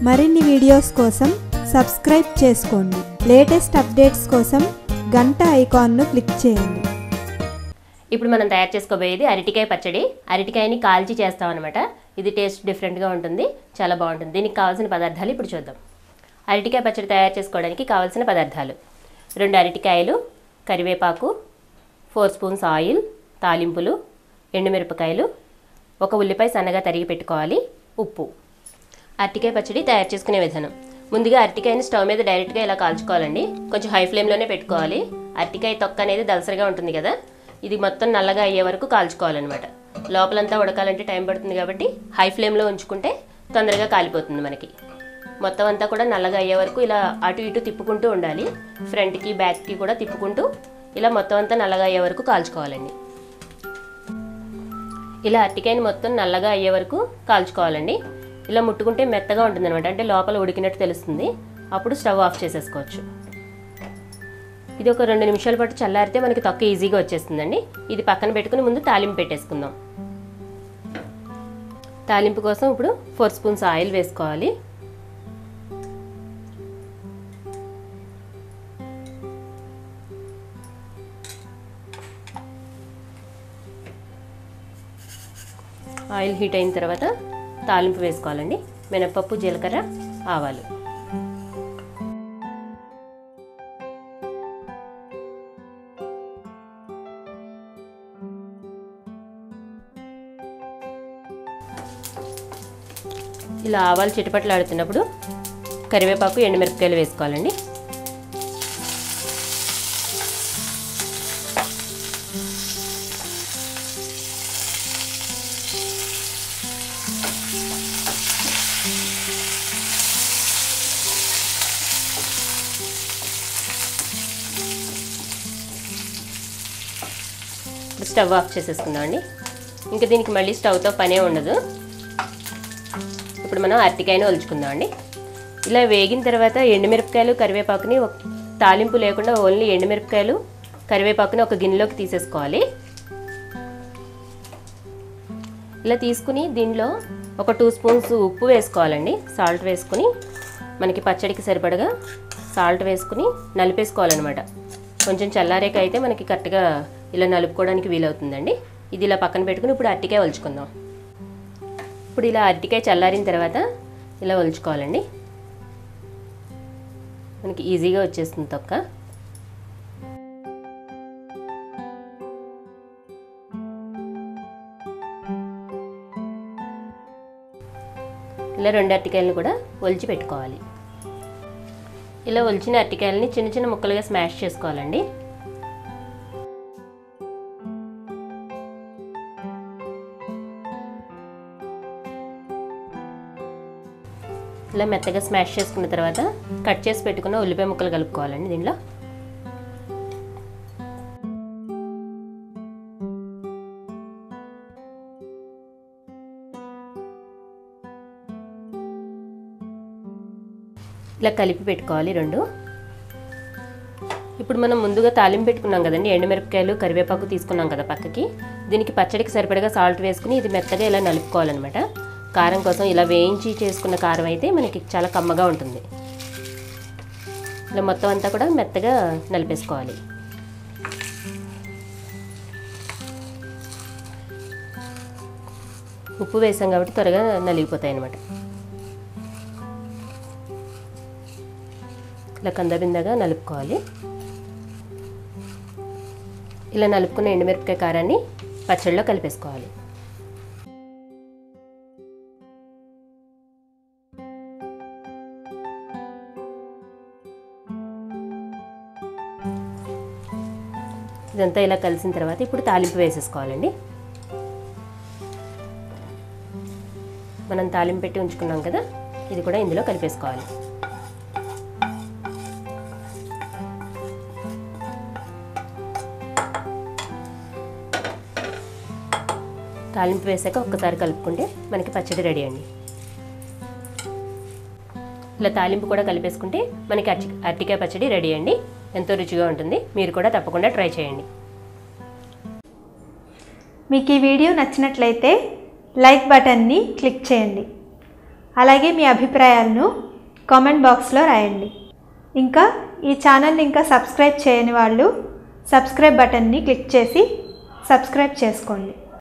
మరిన్ని వీడియోస్ కోసం సబ్స్క్రైబ్ చేసుకోండి లేటెస్ట్ అప్డేట్స్ కోసం గంట ఐకాన్ను క్లిక్ చేయండి ఇప్పుడు మనం తయారు చేసుకోబోయేది అరటికాయ పచ్చడి అరటికాయని కాల్చి చేస్తాం అనమాట ఇది టేస్ట్ డిఫరెంట్గా ఉంటుంది చాలా బాగుంటుంది దీనికి కావాల్సిన పదార్థాలు ఇప్పుడు చూద్దాం అరటికాయ పచ్చడి తయారు చేసుకోవడానికి కావాల్సిన పదార్థాలు రెండు అరటికాయలు కరివేపాకు ఫోర్ స్పూన్స్ ఆయిల్ తాలింపులు ఎండుమిరపకాయలు ఒక ఉల్లిపాయ సన్నగా తరిగి పెట్టుకోవాలి ఉప్పు అరటికాయ పచ్చడి తయారు చేసుకునే విధానం ముందుగా అరటికాయని స్టవ్ మీద డైరెక్ట్గా ఇలా కాల్చుకోవాలండి కొంచెం హై ఫ్లేమ్లోనే పెట్టుకోవాలి అరటికాయ తొక్క అనేది దలసరిగా ఉంటుంది కదా ఇది మొత్తం నల్లగా అయ్యే వరకు కాల్చుకోవాలన్నమాట లోపలంతా ఉడకాలంటే టైం పడుతుంది కాబట్టి హై ఫ్లేమ్లో ఉంచుకుంటే తొందరగా కాలిపోతుంది మనకి మొత్తం అంతా కూడా నల్లగా అయ్యే వరకు ఇలా అటు ఇటు తిప్పుకుంటూ ఉండాలి ఫ్రంట్కి బ్యాక్కి కూడా తిప్పుకుంటూ ఇలా మొత్తం అంతా నల్లగా అయ్యే వరకు కాల్చుకోవాలండి ఇలా అరటికాయని మొత్తం నల్లగా అయ్యే వరకు కాల్చుకోవాలండి ఇలా ముట్టుకుంటే మెత్తగా ఉంటుంది అనమాట అంటే లోపల ఉడికినట్టు తెలుస్తుంది అప్పుడు స్టవ్ ఆఫ్ చేసేసుకోవచ్చు ఇది ఒక రెండు నిమిషాల పాటు చల్లారితే మనకి తొక్క ఈజీగా వచ్చేస్తుందండి ఇది పక్కన పెట్టుకుని ముందు తాలింపు పెట్టేసుకుందాం తాలింపు కోసం ఇప్పుడు ఫోర్ స్పూన్స్ ఆయిల్ వేసుకోవాలి ఆయిల్ హీట్ అయిన తర్వాత తాలింపు వేసుకోవాలండి మినపప్పు జీలకర్ర ఆవాలు ఇలా ఆవాలు చిటపట్లు ఆడుతున్నప్పుడు కరివేపాకు ఎండుమిరపకాయలు వేసుకోవాలండి ఇప్పుడు స్టవ్ ఆఫ్ చేసేసుకుందాం అండి ఇంకా దీనికి మళ్ళీ స్టవ్తో పనే ఉండదు ఇప్పుడు మనం అరటికాయను ఒలుచుకుందాం అండి ఇలా వేగిన తర్వాత ఎండుమిరపకాయలు కరివేపాకుని ఒక తాలింపు లేకుండా ఓన్లీ ఎండుమిరపకాయలు కరివేపాకుని ఒక గిన్నెలోకి తీసేసుకోవాలి ఇలా తీసుకుని దీనిలో ఒక టూ స్పూన్స్ ఉప్పు వేసుకోవాలండి సాల్ట్ వేసుకుని మనకి పచ్చడికి సరిపడగా సాల్ట్ వేసుకుని నలిపేసుకోవాలన్నమాట కొంచెం చల్లారేక అయితే మనకి కరెక్ట్గా ఇలా నలుపుకోవడానికి వీలవుతుందండి ఇది ఇలా పక్కన పెట్టుకుని ఇప్పుడు అరటికాయ ఒలుచుకుందాం ఇప్పుడు ఇలా అరటికాయ చల్లారిన తర్వాత ఇలా ఒలుచుకోవాలండి మనకి ఈజీగా వచ్చేస్తుంది తొక్క ఇలా రెండు అరటికాయలను కూడా ఒలిచి పెట్టుకోవాలి ఇలా ఒలిచిన అరటికాయలని చిన్న చిన్న ముక్కలుగా స్మాష్ చేసుకోవాలండి ఇలా మెత్తగా స్మాష్ చేసుకున్న తర్వాత కట్ చేసి పెట్టుకున్న ఉల్లిపాయ ముక్కలు కలుపుకోవాలండి దీనిలో ఇలా కలిపి పెట్టుకోవాలి రెండు ఇప్పుడు మనం ముందుగా తాలింపు పెట్టుకున్నాం కదండి ఎండుమిరపకాయలు కరివేపాకు తీసుకున్నాం కదా పక్కకి దీనికి పచ్చడికి సరిపడగా సాల్ట్ వేసుకుని ఇది మెత్తగా ఇలా నలుపుకోవాలన్నమాట కారం కోసం ఇలా వేయించి చేసుకున్న కారం అయితే మనకి చాలా కమ్మగా ఉంటుంది ఇలా మొత్తం అంతా కూడా మెత్తగా నలిపేసుకోవాలి ఉప్పు వేసాం కాబట్టి త్వరగా నలిగిపోతాయి అన్నమాట ఇలా కందబిందగా నలుపుకోవాలి ఇలా నలుపుకున్న ఎండుమిరపకాయ కారాన్ని పచ్చడిలో కలిపేసుకోవాలి ఇదంతా ఇలా కలిసిన తర్వాత ఇప్పుడు తాలింపు వేసేసుకోవాలండి మనం తాలింపు పెట్టి ఉంచుకున్నాం కదా ఇది కూడా ఇందులో కలిపేసుకోవాలి తాలింపు వేసాక ఒక్కసారి కలుపుకుంటే మనకి పచ్చడి రెడీ అండి ఇలా తాలింపు కూడా కలిపేసుకుంటే మనకి అరటి అరటికాయ పచ్చడి రెడీ అండి ఎంతో రుచిగా ఉంటుంది మీరు కూడా తప్పకుండా ట్రై చేయండి మీకు ఈ వీడియో నచ్చినట్లయితే లైక్ బటన్ని క్లిక్ చేయండి అలాగే మీ అభిప్రాయాలను కామెంట్ బాక్స్లో రాయండి ఇంకా ఈ ఛానల్ని ఇంకా సబ్స్క్రైబ్ చేయని వాళ్ళు సబ్స్క్రైబ్ బటన్ని క్లిక్ చేసి సబ్స్క్రైబ్ చేసుకోండి